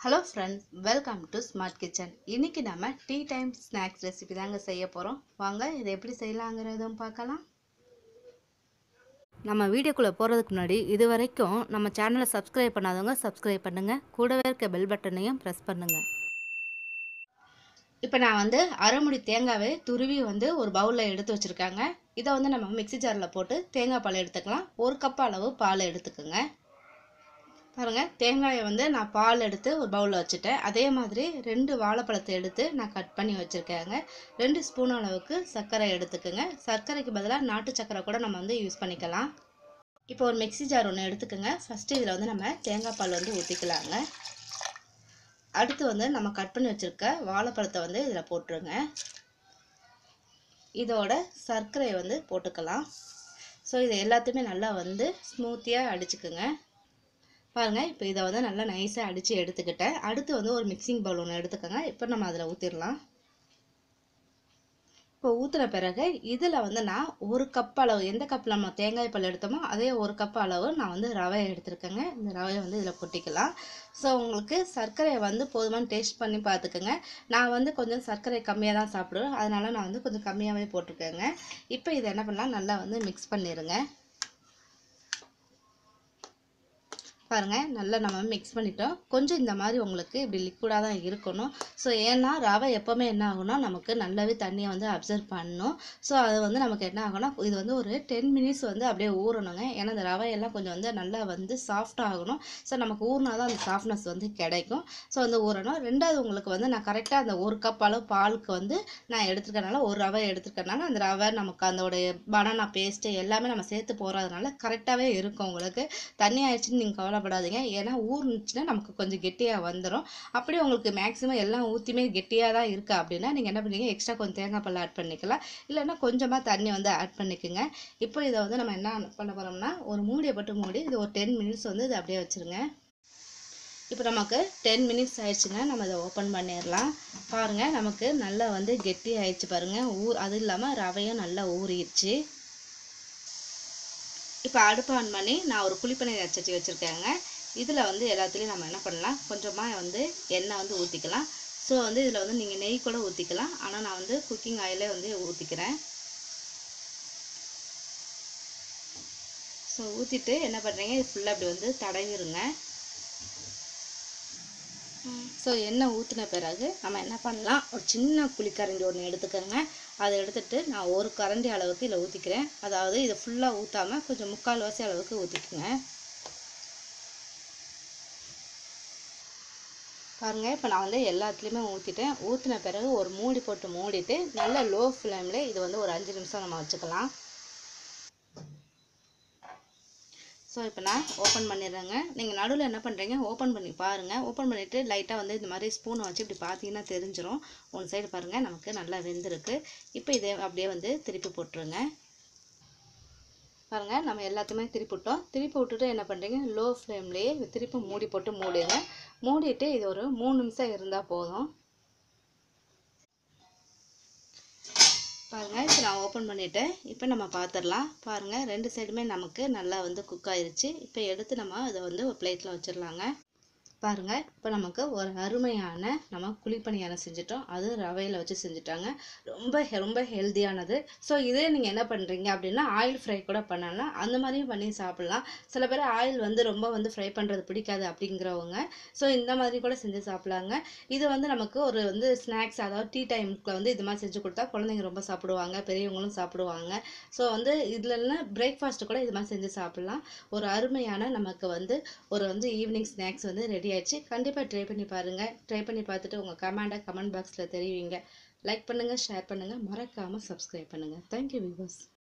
hello friends welcome to smart kitchen இன்னைக்கு நம்ம tea time snacks recipe தாங்க செய்ய போகிறோம் வாங்க இதை எப்படி செய்யலாங்கிறதும் பார்க்கலாம் நம்ம வீடியோக்குள்ளே போகிறதுக்கு முன்னாடி இது வரைக்கும் நம்ம சேனலை சப்ஸ்கிரைப் பண்ணாதவங்க சப்ஸ்கிரைப் பண்ணுங்கள் கூடவே இருக்க பெல் பட்டனையும் ப்ரெஸ் பண்ணுங்கள் இப்போ நான் வந்து அரைமுடி தேங்காவை துருவி வந்து ஒரு பவுலில் எடுத்து வச்சுருக்காங்க இதை வந்து நம்ம மிக்ஸி ஜாரில் போட்டு தேங்காய் பால் எடுத்துக்கலாம் ஒரு கப் அளவு பால் எடுத்துக்கோங்க பாருங்கள் தேங்காயை வந்து நான் பால் எடுத்து ஒரு பவுலில் வச்சுட்டேன் அதே மாதிரி ரெண்டு வாழைப்பழத்தை எடுத்து நான் கட் பண்ணி வச்சுருக்கேங்க ரெண்டு ஸ்பூன் அளவுக்கு சர்க்கரை எடுத்துக்கோங்க சர்க்கரைக்கு பதிலாக நாட்டு சர்க்கரை கூட நம்ம வந்து யூஸ் பண்ணிக்கலாம் இப்போ ஒரு மிக்ஸி ஜார் ஒன்று எடுத்துக்கோங்க ஃபஸ்ட்டு இதில் வந்து நம்ம தேங்காய் பால் வந்து ஊற்றிக்கலாங்க அடுத்து வந்து நம்ம கட் பண்ணி வச்சுருக்க வாழைப்பழத்தை வந்து இதில் போட்டுருங்க இதோட சர்க்கரையை வந்து போட்டுக்கலாம் ஸோ இது எல்லாத்தையுமே நல்லா வந்து ஸ்மூத்தியாக அடிச்சுக்குங்க பாருங்கள் இப்போ இதை வந்து நல்லா நைஸாக அடித்து எடுத்துக்கிட்டேன் அடுத்து வந்து ஒரு மிக்சிங் பவுல் ஒன்று எடுத்துக்கோங்க இப்போ நம்ம அதில் ஊற்றிடலாம் இப்போ ஊற்றின பிறகு இதில் வந்து நான் ஒரு கப் அளவு எந்த கப்பில் நம்ம தேங்காய் பால் எடுத்தோமோ அதே ஒரு கப் அளவு நான் வந்து ரவையை எடுத்திருக்கேங்க இந்த ரவையை வந்து இதில் கொட்டிக்கலாம் ஸோ உங்களுக்கு சர்க்கரையை வந்து போதுமான டேஸ்ட் பண்ணி பார்த்துக்கோங்க நான் வந்து கொஞ்சம் சர்க்கரை கம்மியாக தான் சாப்பிடுவேன் அதனால் நான் வந்து கொஞ்சம் கம்மியாகவே போட்டிருக்கேங்க இப்போ இதை என்ன பண்ணலாம் நல்லா வந்து மிக்ஸ் பண்ணிடுங்க பாருங்கள் நல்லா நம்ம மிக்ஸ் பண்ணிட்டோம் கொஞ்சம் இந்த மாதிரி உங்களுக்கு இப்படி லிக்விடாக தான் இருக்கணும் ஸோ ஏன்னா ரவை எப்போவுமே என்ன ஆகும்னா நமக்கு நல்லாவே தண்ணியை வந்து அப்சர்வ் பண்ணணும் ஸோ அது வந்து நமக்கு என்ன ஆகும்னா இது வந்து ஒரு டென் மினிட்ஸ் வந்து அப்படியே ஊறணுங்க ஏன்னா இந்த ரவையெல்லாம் கொஞ்சம் வந்து நல்லா வந்து சாஃப்ட் ஆகணும் ஸோ நமக்கு ஊறினா தான் அந்த சாஃப்ட்னஸ் வந்து கிடைக்கும் ஸோ வந்து ஊறணும் ரெண்டாவது உங்களுக்கு வந்து நான் கரெக்டாக அந்த ஒரு கப் அளவு பாலுக்கு வந்து நான் எடுத்துருக்கனால ஒரு ரவை எடுத்துருக்கனால அந்த ரவை நமக்கு அதோடைய பனானா பேஸ்ட்டு எல்லாமே நம்ம சேர்த்து போகிறதுனால கரெக்டாகவே இருக்கும் உங்களுக்கு தண்ணி ஆயிடுச்சுன்னு நீங்கள் கவலைப்படாதீங்க ஏன்னா ஊறுனுச்சுன்னா நமக்கு கொஞ்சம் கெட்டியாக வந்துடும் அப்படியே உங்களுக்கு மேக்ஸிமம் எல்லாம் ஊற்றியுமே கெட்டியாக தான் இருக்குது அப்படின்னா நீங்கள் என்ன பண்ணுவீங்க எக்ஸ்ட்ரா கொஞ்சம் தேங்காய் பால் ஆட் பண்ணிக்கலாம் இல்லைன்னா கொஞ்சமாக தண்ணி வந்து ஆட் பண்ணிக்கோங்க இப்போ இதை வந்து நம்ம என்ன பண்ண போகிறோம்னா ஒரு மூடியை போட்டு மூடி இது ஒரு டென் மினிட்ஸ் வந்து இது அப்படியே வச்சுருங்க இப்போ நமக்கு டென் மினிட்ஸ் ஆயிடுச்சுங்க நம்ம இதை ஓப்பன் பண்ணிடலாம் பாருங்கள் நமக்கு நல்லா வந்து கெட்டி ஆயிடுச்சு பாருங்கள் ஊர் அது இல்லாமல் ரவையும் நல்லா ஊறிடுச்சு இப்போ அடுப்பு ஆன் பண்ணி நான் ஒரு குழிப்பனை சட்டி வச்சுருக்கேங்க இதில் வந்து எல்லாத்துலேயும் நம்ம என்ன பண்ணலாம் கொஞ்சமாக வந்து எண்ணெய் வந்து ஊற்றிக்கலாம் ஸோ வந்து இதில் வந்து நீங்கள் நெய் கூட ஊற்றிக்கலாம் ஆனால் நான் வந்து குக்கிங் ஆயிலே வந்து ஊற்றிக்கிறேன் ஸோ ஊற்றிட்டு என்ன பண்ணுறீங்க இது ஃபுல்லாக இப்படி வந்து தடவிடுங்க ஸோ எண்ணெய் ஊற்றின பிறகு நம்ம என்ன பண்ணலாம் ஒரு சின்ன புளிக்கரண்டி ஒன்று எடுத்துக்கோங்க அதை எடுத்துகிட்டு நான் ஒரு கரண்டி அளவுக்கு இதில் ஊற்றிக்கிறேன் அதாவது இதை ஃபுல்லாக ஊற்றாமல் கொஞ்சம் முக்கால் வாசி அளவுக்கு ஊற்றிக்குங்க பாருங்கள் இப்போ நான் வந்து எல்லாத்துலேயுமே ஊற்றிட்டேன் ஊற்றின பிறகு ஒரு மூடி போட்டு மூடிட்டு நல்ல லோ ஃப்ளேமில் இது வந்து ஒரு அஞ்சு நிமிஷம் நம்ம வச்சுக்கலாம் ஸோ இப்போ நான் ஓப்பன் பண்ணிடுறேங்க நீங்கள் நடுவில் என்ன பண்ணுறீங்க ஓப்பன் பண்ணி பாருங்கள் ஓப்பன் பண்ணிவிட்டு லைட்டாக வந்து இந்த மாதிரி ஸ்பூனை வச்சு இப்படி பார்த்தீங்கன்னா தெரிஞ்சிடும் ஒன் சைடு பாருங்கள் நமக்கு நல்லா வெந்திருக்கு இப்போ இதே அப்படியே வந்து திருப்பி போட்டுருங்க பாருங்கள் நம்ம எல்லாத்தையுமே திருப்பி விட்டோம் திருப்பி விட்டுட்டு என்ன பண்ணுறீங்க லோ ஃப்ளேம்லேயே திருப்பி மூடி போட்டு மூடிடுங்க மூடிட்டு இது ஒரு மூணு நிமிஷம் இருந்தால் போதும் பாருங்கள் இப்போ நான் ஓப்பன் பண்ணிவிட்டேன் இப்போ நம்ம பார்த்துடலாம் பாருங்கள் ரெண்டு சைடுமே நமக்கு நல்லா வந்து குக் ஆயிருச்சு இப்போ எடுத்து நம்ம இதை வந்து ஒரு பிளேட்டில் வச்சிடலாங்க பாருங்கள் இப்போ நமக்கு ஒரு அருமையான நம்ம குழிப்பணியாரம் செஞ்சிட்டோம் அது ரவையில் வச்சு செஞ்சுட்டாங்க ரொம்ப ரொம்ப ஹெல்த்தியானது ஸோ இதே நீங்கள் என்ன பண்ணுறீங்க அப்படின்னா ஆயில் ஃப்ரை கூட பண்ணலாம் அந்த மாதிரியும் பண்ணி சாப்பிட்லாம் சில பேர் ஆயில் வந்து ரொம்ப வந்து ஃப்ரை பண்ணுறது பிடிக்காது அப்படிங்கிறவங்க ஸோ இந்த மாதிரி கூட செஞ்சு சாப்பிட்லாங்க இது வந்து நமக்கு ஒரு வந்து ஸ்நாக்ஸ் அதாவது டீ டைமுக்கு வந்து இது மாதிரி செஞ்சு கொடுத்தா குழந்தைங்க ரொம்ப சாப்பிடுவாங்க பெரியவங்களும் சாப்பிடுவாங்க ஸோ வந்து இதுலலாம் பிரேக்ஃபாஸ்ட்டு கூட இது மாதிரி செஞ்சு சாப்பிட்லாம் ஒரு அருமையான நமக்கு வந்து ஒரு வந்து ஈவினிங் ஸ்நாக்ஸ் வந்து ரெடி ஆயிடுச்சு கண்டிப்பாக ட்ரை பண்ணி பாருங்கள் ட்ரை பண்ணி பார்த்துட்டு உங்கள் கமெண்ட்டை கமெண்ட் பாக்ஸில் தெரிவிங்க லைக் பண்ணுங்கள் ஷேர் பண்ணுங்கள் மறக்காமல் சப்ஸ்கிரைப் பண்ணுங்கள் தேங்க்யூ வியூவர்ஸ்